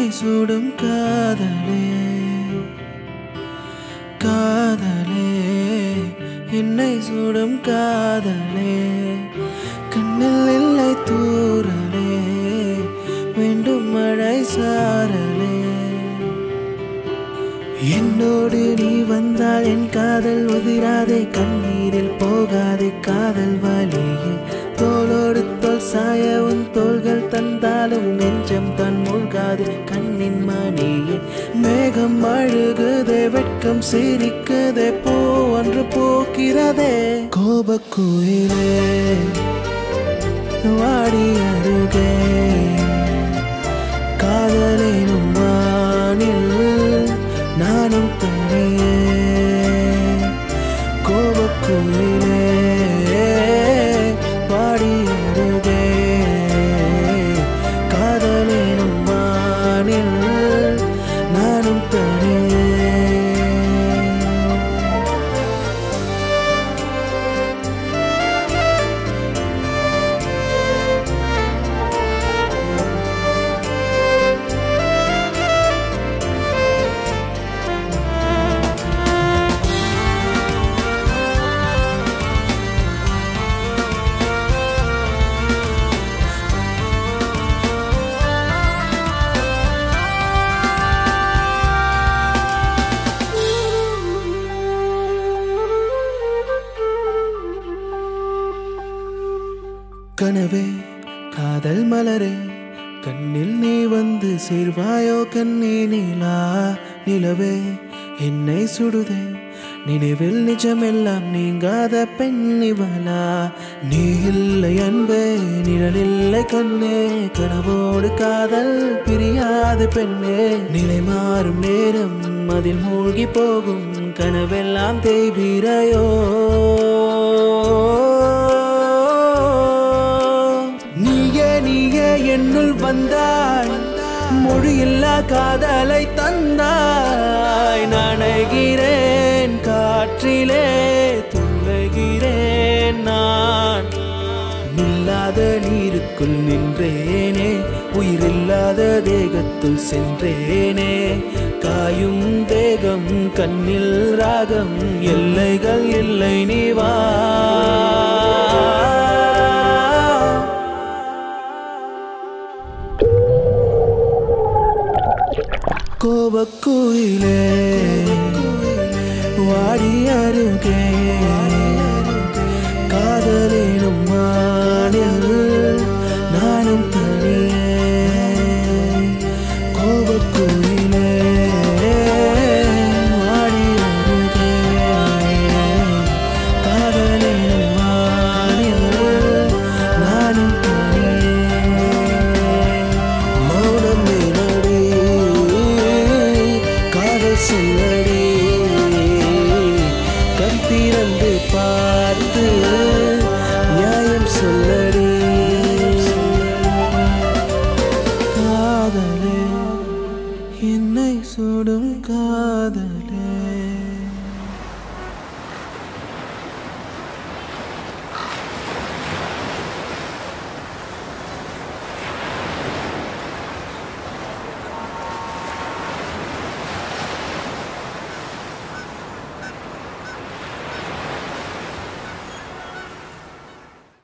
சுடும் காதலே காதலே என்னை சுடும் காதலே கண்ணில் இல்லை தூரலே வேண்டும் மழை சாரலே என்னோடு நீ வந்தால் என் காதல் உதிராதே கண்ணீரில் போகாதே காதல் வலியே தோளோடு தோல் சாய உன் தோள்கள் தந்தாலும் நெஞ்சம் தான் மூழ்காது கண்ணின் மணியே மேகம் அழுகுதே வெட்கம் சிரிக்குதே பூ ஒன்று போக்கிறதே கோபக்குயிலே வாடி அருகே காதலினும் வானில் நானும் தனியே கோபக்குயிலே வாடி அருகே காதலினும் வானில் நானும் தனியே கனவே காதல் மலரே கண்ணில் நீ வந்து சேர்வாயோ கண்ணே நிலா நிலவே என்னை சுடுதே நினைவில் நிஜமெல்லாம் நீங்காத பெண்ணிவளா நீ இல்லை அன்பே நிழலில்லை கண்ணே கனவோடு காதல் பிரியாது பெண்ணே நிலை மாறும் நேரம் அதில் மூழ்கி போகும் கனவெல்லாம் தேய்பிரையோ நீயே நீயே என்னுள் வந்தாய் மொழியில்லா காதலை தந்தாய் நனைகிறேன் காற்றிலே துள்ளுகிறேன் நான் நில்லாத நீருக்குள் நின்றேனே உயிரில்லாத தேகத்துள் சென்றேனே காயும் தேகம் கண்ணில் ராகம் எல்லைகள் இல்லை நீ வா கோபக்குயிலே வாடி அருகே காதலினும் வானில் நானும் தனியே கோபக்குயிலே வாடி அருகே காதலினும் வானில் நானும் தனியே மௌனம் மேலடி காதல் சொல்லடி கண் திறந்து பார்த்து நியாயம் சொல்லடி காதலே என்னை சுடும் காதலே